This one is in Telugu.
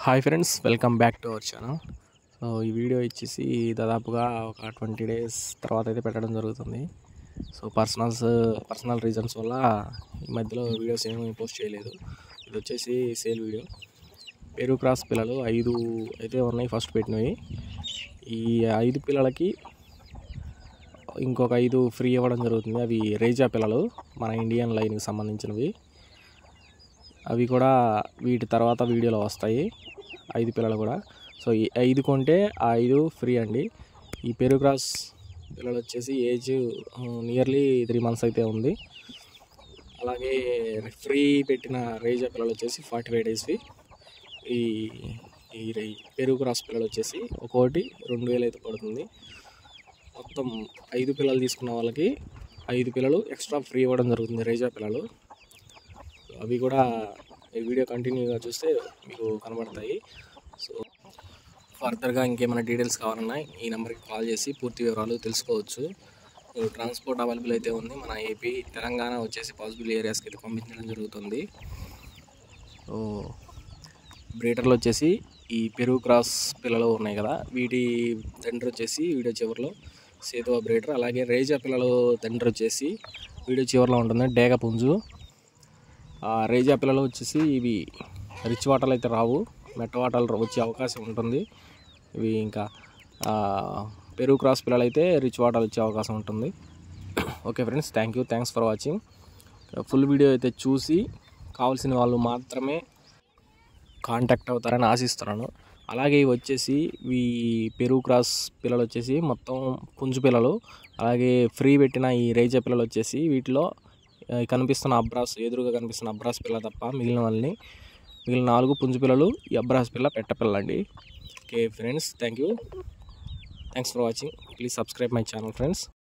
hi friends welcome back to our channel so ఈ వీడియో ఇచ్చేసి దాదాపుగా ఒక ట్వంటీ డేస్ తర్వాత అయితే పెట్టడం జరుగుతుంది సో పర్సనల్స్ పర్సనల్ రీజన్స్ వల్ల ఈ మధ్యలో వీడియోస్ ఏమీ పోస్ట్ చేయలేదు ఇది వచ్చేసి సేల్ వీడియో పెరు క్రాస్ పిల్లలు ఐదు అయితే ఉన్నాయి ఫస్ట్ పెట్టినవి ఈ ఐదు పిల్లలకి ఇంకొక ఐదు ఫ్రీ ఇవ్వడం జరుగుతుంది అవి రేజా పిల్లలు మన ఇండియన్ లైన్కి సంబంధించినవి అవి కూడా వీటి తర్వాత వీడియోలో వస్తాయి ఐదు పిల్లలు కూడా సో ఈ ఐదు కొంటే ఆ ఐదు ఫ్రీ అండి ఈ పెరు క్రాస్ పిల్లలు వచ్చేసి ఏజ్ నియర్లీ త్రీ మంత్స్ అయితే ఉంది అలాగే ఫ్రీ పెట్టిన రేజా పిల్లలు వచ్చేసి ఫార్టీ ఫైవ్ డేస్వి ఈ ఈ రై- పెరు క్రాస్ పిల్లలు వచ్చేసి ఒక్కోటి రెండు వేలు అయితే పడుతుంది మొత్తం ఐదు పిల్లలు తీసుకున్న వాళ్ళకి ఐదు పిల్లలు ఎక్స్ట్రా ఫ్రీ ఇవ్వడం జరుగుతుంది రేజా పిల్లలు అవి కూడా ఈ వీడియో కంటిన్యూగా చూస్తే మీకు కనబడతాయి సో ఫర్దర్గా ఇంకేమైనా డీటెయిల్స్ కావాలన్నా ఈ నెంబర్కి కాల్ చేసి పూర్తి వివరాలు తెలుసుకోవచ్చు ట్రాన్స్పోర్ట్ అవైలబుల్ అయితే ఉంది మన ఏపీ తెలంగాణ వచ్చేసి పాసిబుల్ ఏరియాస్కి అయితే పంపించడం జరుగుతుంది సో బ్రీడర్లు వచ్చేసి ఈ పెరుగు క్రాస్ పిల్లలు ఉన్నాయి కదా వీటి తండ్రి వచ్చేసి వీడియో చివరిలో సేతువ బ్రీడర్ అలాగే రేజా పిల్లలు తండ్రి వచ్చేసి వీడియో చివరిలో ఉంటుంది డేగ పుంజు ఆ రేజా పిల్లలు వచ్చేసి ఇవి రిచ్ వాటర్లు అయితే రావు మెట్ట వాటర్లు వచ్చే అవకాశం ఉంటుంది ఇవి ఇంకా ఆ, పెరుగు క్రాస్ పిల్లలు అయితే రిచ్ వాటర్ వచ్చే అవకాశం ఉంటుంది okay friends thank you thanks for watching full video అయితే చూసి కావాల్సిన వాళ్ళు మాత్రమే కాంటాక్ట్ అవుతారని ఆశిస్తున్నాను అలాగే ఇవి వచ్చేసి ఈ పెరుగు క్రాస్ పిల్లలు వచ్చేసి మొత్తం పుంజు పిల్లలు అలాగే ఫ్రీ పెట్టిన ఈ రేజా పిల్లలు వచ్చేసి వీటిలో ఆ, కనిపిస్తున్న అబ్రాస్ ఎదురుగా కనిపిస్తున్న అబ్రాస్ పిల్ల తప్ప మిగిలిన వాళ్ళని మిగిలిన నాలుగు పుంజు పిల్లలు ఈ అబ్రాస్ పిల్ల పెట్ట పిల్ల అండి okay friends thank you thanks for watching please subscribe my channel friends